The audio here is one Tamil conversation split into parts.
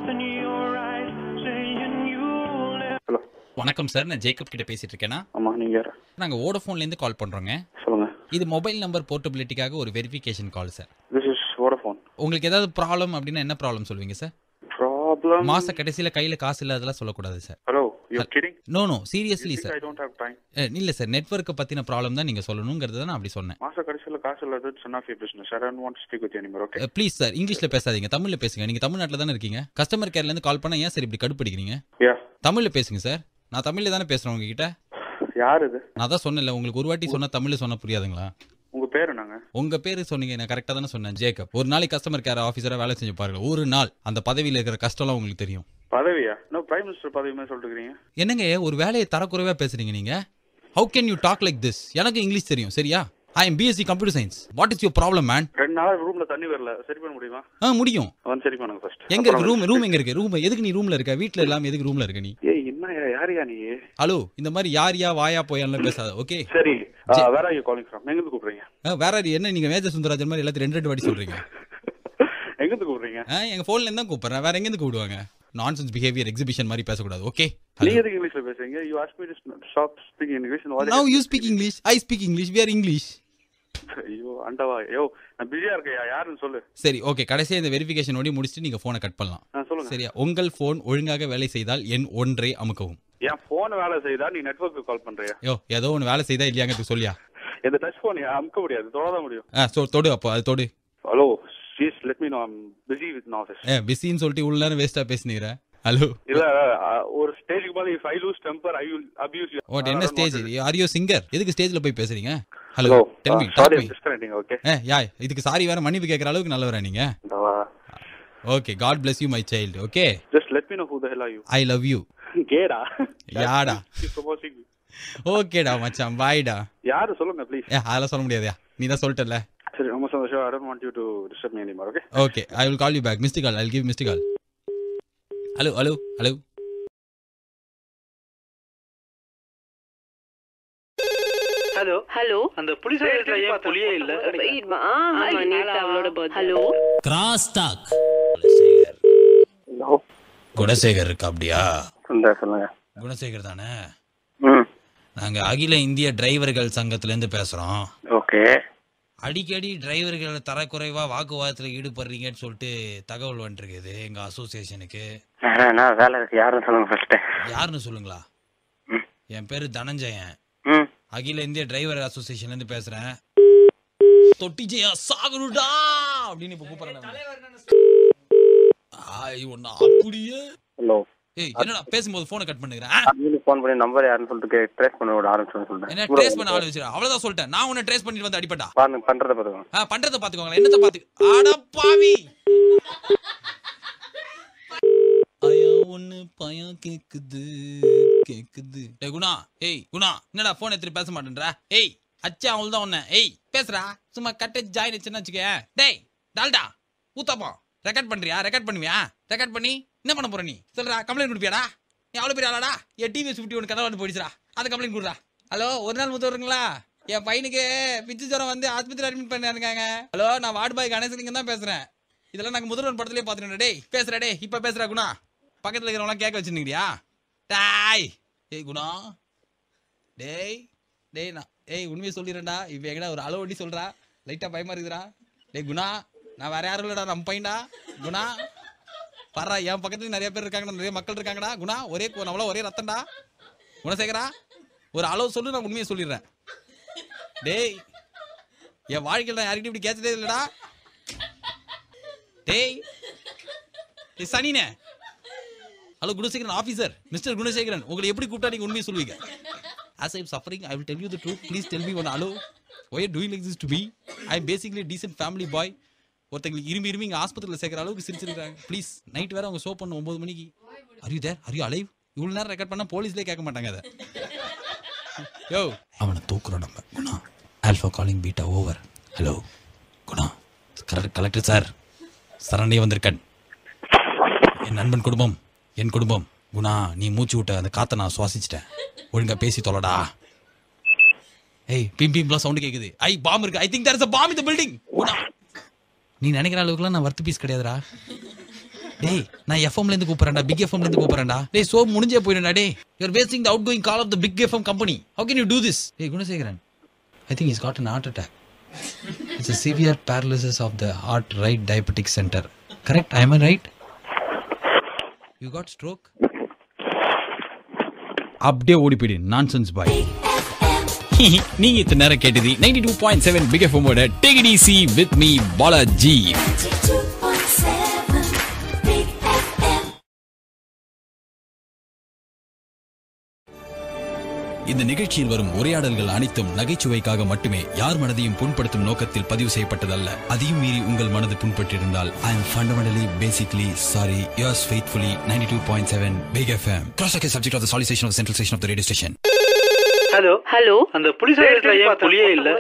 in your eyes, saying you'll never. Hello வணக்கம் சார் நான் ஜேக்கப் கிட்ட பேசிட்டு இருக்கேனா ஆமாம் நீங்கள் யார் நாங்கள் வோடஃபோன்லேருந்து கால் பண்ணுறோங்க சொல்லுங்கள் இது மொபைல் நம்பர் போர்ட்டபிலிட்டிக்காக ஒரு verification call sir this is Vodafone உங்களுக்கு ஏதாவது ப்ராப்ளம் அப்படின்னா என்ன ப்ராப்ளம் சொல்லுவீங்க சார் ப்ராப்ளம் மாச கடைசியில் கையில் காசு இல்லாதெல்லாம் சொல்லக்கூடாது sir hello you kidding no no seriously I sir don't have time இல்லை சார் நெட்ஒர்க்கை பற்றின ப்ராப்ளம் தான் நீங்கள் சொல்லணுங்கிறது தான் நான் அப்படி சொன்னேன் மாச கடைசியில் காசு இல்லாத son of your business I don't want speak with anymore okay please sir இங்கிலீஷில் பேசாதீங்க தமிழில் பேசுங்க நீங்கள் தமிழ்நாட்டில் தானே இருக்கீங்க கஸ்டமர் கேர்லேருந்து கால் பண்ணால் ஏன் சார் இப்படி கடுப்பிடிக்கிறீங்க யா தமிழில் பேசுங்க சார் நான் தமிழில் தானே பேசுகிறேன் உங்ககிட்ட யார் இது நான் தான் சொன்னேன்ல உங்களுக்கு ஒரு வாட்டி சொன்னால் தமிழில் சொன்னால் புரியாதுங்களா உங்க பேர் என்னங்க உங்க பேரு சொன்னீங்க நான் கரெக்டா தானே சொன்னேன் ஜேக்கப் ஒரு நாளைக்கு கஸ்டமர் கேர் ஆஃபீஸரா வேலை செஞ்சு பாருங்க ஒரு நாள் அந்த பதவியில் இருக்கிற கஷ்டம்லாம் உங்களுக்கு தெரியும் பதவியா இன்னும் பிரைம் மினிஸ்டர் பதவி மாதிரி சொல்லிட்டு இருக்கீங்க என்னங்க ஒரு வேலையை தரக்குறைவா பேசுறீங்க நீங்க how can you talk like this எனக்கு இங்கிலீஷ் தெரியும் சரியா I am BSc computer science what is your problem man ரெண்டு நாள் ரூம்ல தண்ணி வரல சரி பண்ண முடியுமா ஆ முடியும் வந்து சரி பண்ணுங்க ஃபர்ஸ்ட் எங்க இருக்கு ரூம் ரூம் எங்க இருக்கு ரூம் எதுக்கு நீ ரூம்ல இருக்க வீட்ல இல்லாம எதுக்கு ரூம்ல இருக்க நீ ஏய் என்ன யாரியா நீ ஹலோ இந்த மாதிரி யார் யா வாயா போயான்லாம் பேசாத ஓகே சரி வேற யூ காலிங் ஃப்ரம் எங்க இருந்து கூப்பிடுறீங்க வேற என்ன நீங்க மேஜர் சுந்தராஜன் மாதிரி எல்லாத்தையும் ரெண்டு ரெண்டு வாட்டி சொல்றீங்க எங்க இருந்து கூப்பிடுறீங்க ஆ, எங்க போன்ல இருந்து தான் கூப்பிடுறேன் வேற எங்க இருந்து கூப்பிடுவாங்க நான்சென்ஸ் பிஹேவியர் எக்ஸிபிஷன் மாதிரி பேசக்கூடாது ஓகே நீங்க எதுக்கு இங்கிலீஷ்ல பேசுறீங்க you ask me to stop speaking English Now you speak English. I speak English. We are English. ஐயோ அண்டவா யோ நான் பிஸியா இருக்கேன் யாருன்னு சொல்லு சரி ஓகே கடைசியா இந்த வெரிஃபிகேஷன் ஓடி முடிச்சுட்டு நீங்க போனை கட் பண்ணலாம் ஆ, சொல்லுங்க சரியா உங்கள் போன் ஒழுங்காக வேலை செய்தால் எண் ஒன்றை அமுக்கவும் என் போன் வேலை செய்தா நீ நெட்வொர்க்கு கால் பண்றியா யோ ஏதோ ஒன்று வேலை செய்தா இல்லையாங்கிறது சொல்லியா இந்த டச் போன் அமுக்க முடியாது தொடதான் முடியும் ஆ சொ தொடு அப்போ அது தொடு hello please let me know I'm busy with office ஏ பிஸின்னு சொல்லிட்டு இவ்வளோ நேரம் வேஸ்ட்டாக பேசுனீங்க ஹலோ இல்ல அ, ஒரு ஸ்டேஜுக்கு மேல if I lose temper I will abuse you what என்ன ஸ்டேஜ் ஆர் யூ சிங்கர் எதுக்கு ஸ்டேஜில் போய் பேசுறீங்க hello hello tell me sorry talk me disconnecting okay ஏ யா இதுக்கு சாரி வேற மன்னிப்பு கேட்குற அளவுக்கு நல்லவரா நீங்க okay God bless you my child okay just let me know who the hell are you I love you கேடா யாடா ப்ரொபோசிங் ஓகேடா மச்சான் பாய்டா யாரு சொல்லுங்க ப்ளீஸ் ஏ அதெல்லாம் சொல்ல முடியாதுயா நீ தான் சொல்லிட்டல சரி ரொம்ப சந்தோஷம் I don't want you to disturb me anymore okay okay I will call you back missed call I give missed call hello hello hello hello hello அந்த புலிஸ் ஸ்டேஷன்ல ஏன் புலியே இல்ல ஆமா நேத்து அவளோட birthday hello cross talk hello Gunasekar இருக்கா அப்படியா இந்த சொல்லுங்க குணசேகர் தானே ம் நாங்க அகில இந்திய டிரைவர்கள் சங்கத்துல இருந்து பேசுறோம் ஓகே அடிக்கடி டிரைவர்கள் தரக்குறைவா வாக்குவாதத்துல ஈடுபடுறீங்கன்னு சொல்லிட்டு தகவல் வந்துருக்குது எங்க அசோசியேஷனுக்கு என்ன வேலை இருக்கு யாருன்னு சொல்லுங்க ஃபர்ஸ்ட் யாருன்னு சொல்லுங்களா ம். என் பேரு தனஞ்சயன் ம் அகில இந்திய டிரைவர் அசோசியேஷன்ல இருந்து பேசுறேன் தொட்டி ஜெயா சாகணுடா அப்படின்னு இப்ப கூப்பிடுறேன் ஆய் ஒன்னு அப்படியே ஹலோ ஏய் என்னடா பேசும்போது போனை கட் பண்ணுகிறேன் அட்மினுக்கு ஃபோன் பண்ணி நம்பர் யாருன்னு சொல்லிட்டு ட்ரேஸ் பண்ண விட ஆரம்பிச்சோன்னு என்ன ட்ரேஸ் பண்ண ஆளு வச்சிரு அவ்வளவுதான் சொல்லிட்டேன் நான் உன்னை ட்ரேஸ் பண்ணிட்டு வந்து அடிப்பட்டா பாருங்க பண்றத பாருங்க ஆ பண்றத பாத்துக்கோங்களேன் என்னத்த பாத்து அட பாவி அயா ஒண்ணு பயம் கேக்குது கேக்குது டேய் குணா ஏய் குணா என்னடா போன் எடுத்து பேச மாட்டேன்ற ஏய் அச்சா அவள் தான் ஒண்ணு ஏய் பேசுறா சும்மா கட்ட ஜாயின் வச்சுன்னு வச்சுக்க டேய் டால்டா ஊத்தாப்பா ரெக்கார்ட் பண்றியா ரெக்கார்ட் பண்ணுவியா ரெக்கார்ட் பண்ணி என்ன பண்ண போற நீ சொல்றா கம்ப்ளைண்ட் கொடுப்பியாடா நீ அவ்வளோ பெரிய ஆளாடா என் டிவிஎஸ் ஃபிஃப்டி ஒன்று கதை வந்து போயிடுச்சுடா அந்த கம்ப்ளைண்ட் கொடுறா ஹலோ ஒரு நாள் முதல் வருங்களா என் பையனுக்கு பிச்சு ஜுரம் வந்து ஆஸ்பத்திரி அட்மிட் பண்ணிருக்காங்க ஹலோ நான் வார்டு பாய் கணேசனிங்க தான் பேசுறேன் இதெல்லாம் நாங்கள் முதல்வன் படத்துலயே பார்த்துட்டோம் டேய் பேசுறா டேய் இப்போ பேசுறா குணா பக்கத்தில் இருக்கிறவங்களாம் கேட்க வச்சுருந்தீங்கயா டாய் ஏய் குணா டேய் டேய் நான் ஏய் உண்மையை சொல்லிடுறேன்டா இப்போ எங்கடா ஒரு அளவு வண்டி சொல்றா லைட்டாக பயமா இருக்குதுடா டேய் குணா நான் வேற யாரும் இல்லடா நம்ம பையன்டா குணா பர்றா என் பக்கத்துல நிறைய பேர் இருக்காங்கடா நிறைய மக்கள் இருக்காங்கடா குணா ஒரே கு- நம்மள ஒரே ரத்தம்டா குணசேகரா ஒரு அளவு சொல்லு நான் உண்மையை சொல்லிடுறேன் டேய் என் வாழ்க்கையில் நான் யார்கிட்டயும் இப்படி கேட்டதே இல்லடா டேய் டேய் சனினே hello Gunasekaran officer mister Gunasekaran உங்களை எப்படி கூப்பிட்டா நீங்க உண்மையை சொல்லுவீங்க as i am suffering i will tell you the truth please tell me one hello why you doing like this to me i am basically a decent family boy ஒருத்தங்களுக்கு இரும்பி இரும்பி இங்கே ஆஸ்பத்திரியில் சேர்க்குற அளவுக்கு சிரிச்சிருக்காங்க ப்ளீஸ் நைட் வேற அவங்க ஷோ பண்ண ஒம்பது மணிக்கு அரியூ தேர் அரியூ அலைவ் இவ்வளோ நேரம் ரெக்கார்ட் பண்ணால் போலீஸ்லேயே கேட்க மாட்டாங்க அதை யோ அவனை தூக்குறோம் நம்ம Guna alpha calling beta over hello Guna correct collector sir சரண்டே வந்திருக்கேன் என் நண்பன் குடும்பம் என் குடும்பம் குணா நீ மூச்சு விட்ட அந்த காத்தை நான் சுவாசிச்சிட்டேன் ஒழுங்கா பேசி தொலைடா ஏய் பிம் பிம்லாம் சவுண்ட் கேக்குது ஐ பாம் இருக்கு I think there is a bomb in the building Guna நீ நினைக்கிற அளவுக்குலாம் நான் வர்த்து பீஸ் கிடையாதுடா டேய் நான் எஃப்எம்ல இருந்து கூப்பிடுறேன்டா பிக் எஃப்எம்ல இருந்து கூப்பிடுறேன்டா டேய் சோ முடிஞ்சே போயிடும்டா டேய் you are wasting the outgoing call of the big FM company how can you do this டேய் Gunasekaran I think is got an heart attack it's a severe paralysis of the heart right diabetic center correct am i right you got stroke அப்படியே ஓடி போயிடு நான்சென்ஸ் பாய் நீங்க இத்தனை நேரம் கேட்டது ninety two point seven big எஃப்எம்மோட take it easy with me Balaji இந்த நிகழ்ச்சியில் வரும் உரையாடல்கள் அனைத்தும் நகைச்சுவைக்காக மட்டுமே யார் மனதையும் புண்படுத்தும் நோக்கத்தில் பதிவு செய்யப்பட்டதல்ல அதையும் மீறி உங்கள் மனது புண்பட்டிருந்தால் I am fundamentally basically sorry yours faithfully ninety two point seven big FM cross subject of the solicitation of central station of the radio station hello hello அந்த புலிஸ் ஏன் புலியே இல்ல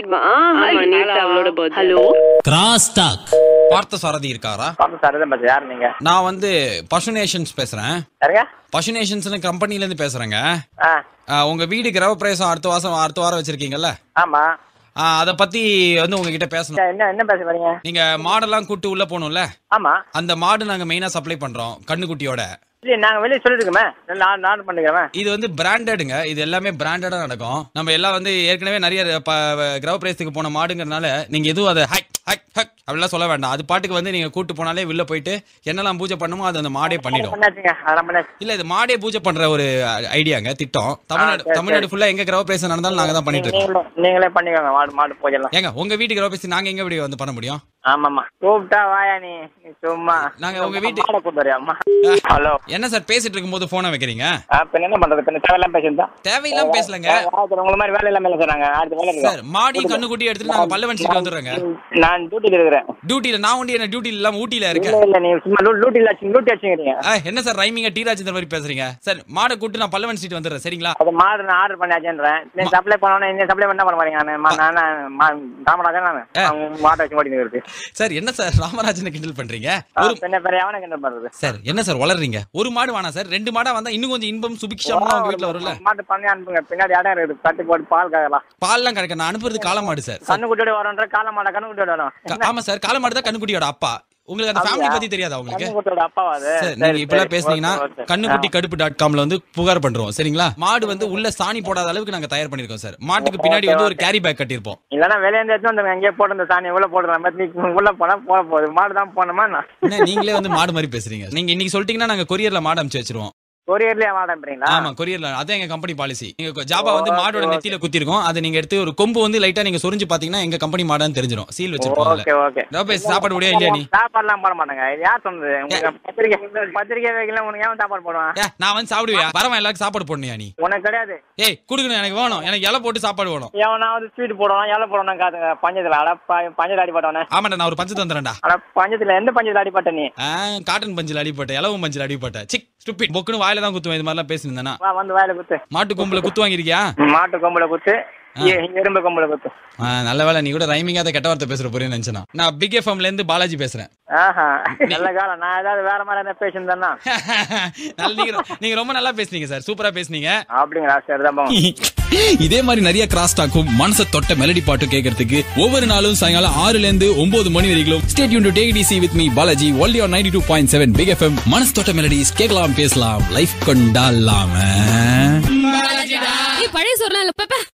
ஆமா நேத்து அவளோட பர்த்டே ஹலோ கிராஸ் டாக் பார்த்த சாரதி இருக்காரா சார் இதான் பேசுறேன் யார் நீங்க நான் வந்து பசு நேஷன்ஸ் பேசுறேன் யாருங்க பசு நேஷன்ஸ்னு கம்பெனில இருந்து பேசுறேங்க ஆ ஆ, உங்க வீடு கிரக பிரவேசம் அடுத்த வாரம் அடுத்த வாரம் வச்சிருக்கீங்கல்ல ஆமா ஆ, அத பத்தி வந்து உங்ககிட்ட பேசணும் என்ன என்ன பேச வரீங்க நீங்க மாடெல்லாம் கூட்டு உள்ள போகணும்ல ஆமா அந்த மாடு நாங்க மெயினா சப்ளை பண்றோம் கண்ணுக்குட்டியோட இல்லையே நாங்க வெளியே சொல்லிருக்கோமே நான் நான் பண்ணிக்கிறேன் இது வந்து பிராண்டடுங்க இது எல்லாமே பிராண்டடா நடக்கும் நம்ம எல்லாம் வந்து ஏற்கனவே நிறைய ப- கிரக பிரவேசத்துக்கு போன மாடுங்கிறனால நீங்க எதுவும் அதை ஹக் ஹக் ஹக் அப்படிலாம் சொல்ல வேண்டாம் அது பாட்டுக்கு வந்து நீங்க கூட்டு போனாலே வெளில போயிட்டு என்னெல்லாம் பூஜை பண்ணுமோ அது அந்த மாடே பண்ணிடும் பண்ணாச்சுங்க அதெல்லாம் பண்ணாச்சு இல்ல இது மாடே பூஜை பண்ற ஒரு ஐடியாங்க திட்டம் தமிழ்நாடு சரி, தமிழ்நாடு ஃபுல்லா எங்க கிரக பிரவேசம் நடந்தாலும் நாங்க தான் பண்ணிட்டு இருக்கோம் நீங்களும் நீங்களே பண்ணிக்கோங்க மாடு மாடு பூஜைலாம் ஏங்க உங்க வீட்டு கிரக பிரவேசம் நாங்க எங்க இப்படி வந்து பண்ண முடியும் ஆமாம்மா கூப்பிட்டா வாயா நீ நீ சும்மா நாங்க உங்க வீட்டு- மாடை கூப்பிட்டு வரியா அம்மா ஹலோ என்ன சார் பேசிட்டு இருக்கும்போது போனை வைக்கிறீங்க பின்ன என்ன பண்றது பின்ன தேவையெல்லாம் பேசியிருந்தா தேவையில்லாம பேசலங்க உங்களை மாதிரி வேலை இல்லாம இல்லை சார் நாங்க அடுத்த வேலை சார் இருக்கோம் மாடி கண்ணுக்குட்டி எடுத்துட்டு நாங்க பல்லவன் சீட்டு வந்துடுறோங்க நான் டியூட்டில இருக்கிறேன் டியூட்டில நான் ஒண்டி என்ன டியூட்டில இல்லாம ஊட்டியில இருக்கேன் இல்ல இல்ல நீ சும்மா லூட்டில லூட்டி வச்சுக்கிறீங்க ஆ, என்ன சார் ரைமிங்க டி ராஜேந்தர் மாதிரி பேசுறீங்க சார் மாடை கூட்டு நான் பல்லவன் சீட் வந்துடுறேன் சரிங்களா அது மாடு நான் ஆர்டர் பண்ணியாச்சுன்றேன் நீ சப்ளை பண்ணவொடனே என்ன சப்ளை பண்ண பண்ண பாருங்க நான் நான் நான் ராமராஜன் நான் அவங்க மாட்டை வச்சு ஓடினு இருக்கு சார் என்ன சார் ராமராஜனை கிண்டல் பண்றீங்க ஆ, ஒரு பின்ன பெரிய எவனுக்கு என்ன பண்றது சார் என்ன சார் வளர்றீங்க ஒரு மாடு வேணாம் சார் ரெண்டு மாடா வந்தா இன்னும் கொஞ்சம் இன்பம் சுபிக்ஷமா உங்க வீட்ல வரும்ல மாட்டு பண்ணி அனுப்புங்க பின்னாடி இடம் இருக்குது கட்டி போட்டு பால் காயலாம் பால்லாம் கிடைக்க நான் அனுப்புறது காளை மாடு சார் சார், கண்ணு குட்டியோட வரன்ற கால மாட கண்ணு குட்டியோட வரும் க- ஆமா சார் காளை மாடு தான் கண்ணுக்குட்டியோட அப்பா உங்களுக்கு அந்த ஃபேமிலி பத்தி தெரியாதா உங்களுக்கு கண்ணு குட்டியோட அப்பாவா அது சார் நீங்க இப்பெல்லாம் பேசுனீங்கன்னா கண்ணுக்குட்டி கடுப்பு டாட் காம்ல வந்து புகார் பண்றோம் சரிங்களா மாடு வந்து உள்ள சாணி போடாத அளவுக்கு நாங்க தயார் பண்ணிருக்கோம் சார் மாட்டுக்கு பின்னாடி வந்து ஒரு கேரி பேக் கட்டியிருப்போம் இல்லைன்னா வெளியே இருந்து எடுத்து வந்து எங்கேயே போட்டு இந்த சாணி உள்ள போடுறேன் மாதிரி நீ உள்ள போனா போட போகுது மாடு தான் போனோமா நான் என்ன நீங்களே வந்து மாடு மாதிரி பேசுறீங்க நீங்க இன்னைக்கு சொல்லிட்டீங்கன்னா நாங்க கொரியர்ல மாடு அனுப்பிச்சு வச்சிருவோம் கொரியர்லயே மாடன்றீங்களா ஆமா கொரியர்ல அதான் எங்க கம்பெனி பாலிசி நீங்க ஜாபா வந்து மாடோட நெத்தியில குத்திருக்கோம் அதை நீங்க எடுத்து ஒரு கொம்பு வந்து லைட்டா நீங்க சொரிஞ்சு பாத்தீங்கன்னா எங்க கம்பெனி மாடான்னு தெரிஞ்சிடும் சீல் வச்சிருப்போம் அதுல ஓகே ஓகே ரபேஷ் சாப்பாடு உடையா இல்லையா நீ சாப்பாடுலாம் போட மாட்டாங்க இது யார் சொன்னது உங்களுக்கு பத்திரிக்கை பத்திரிக்கை வைக்கல உனக்கு ஏன் சாப்பாடு போடுவான் ஏ நான் வந்து சாப்பிடுவியா வரவன் எல்லாருக்கும் சாப்பாடு போடணுயா நீ உனக்கு கிடையாது ஏய் குடுக்கணும் எனக்கு வேணும் எனக்கு இலை போட்டு சாப்பாடு வேணும் எவனாவது ஸ்வீட் போடுவான் ஏழை போடுவான் காதுங்க பஞ்சத்துல அட ப- பஞ்சத்துல அடிபட்டவனே ஆமாடா நான் ஒரு பஞ்சு தந்துறேன்டா அட பஞ்சத்துல எந்த பஞ்சத்துல அடிபட்ட நீ ஆ, காட்டன் பஞ்சில் அடிப்பட்ட இலவும் பஞ்சில் அடிப்பட்ட சிக் ஸ்டூபிட் பொக்குன்னு வாயில தான் குத்துவேன் இது மாதிரிலாம் பேசியிருந்தேனா வா வந்து வாயில குத்து மாட்டு கொம்புல குத்து வாங்கிருக்கியா மாட்டு கொம்புல குத்து எ- எறும்பு கொம்புல குத்து ஆ, நல்ல வேலை நீ கூட ரைமிங்காத கெட்ட வார்த்தை பேசுற போறேன்னு நினைச்சேன் நான் பிக் எஃப்எம்ல இருந்து பாலாஜி பேசுறேன் ஆஹா நல்ல காலம் நான் ஏதாவது வேற மாதிரி என்ன பேசியிருந்தேன்னா நல்ல நீங்க நீங்க ரொம்ப நல்லா பேசுனீங்க சார் சூப்பரா பேசுனீங்க அப்படிங்களா சரிதான் போங்க இதே மாதிரி நிறைய கிராஸ் டாக்கும் மனச தொட்ட மெலடி பாட்டு கேட்கறதுக்கு ஒவ்வொரு நாளும் சாயங்காலம் ஆறுல இருந்து ஒன்பது மணி வரைக்கும் ஸ்டேட் யூன் to take DC with me Balaji only on ninety two point seven big FM மனசு தொட்ட மெலடிஸ் கேட்கலாம் பேசலாம் லைஃப் கொண்டாடலாம ஏய், பழைய சோறுலாம் இல்ல பாப்பா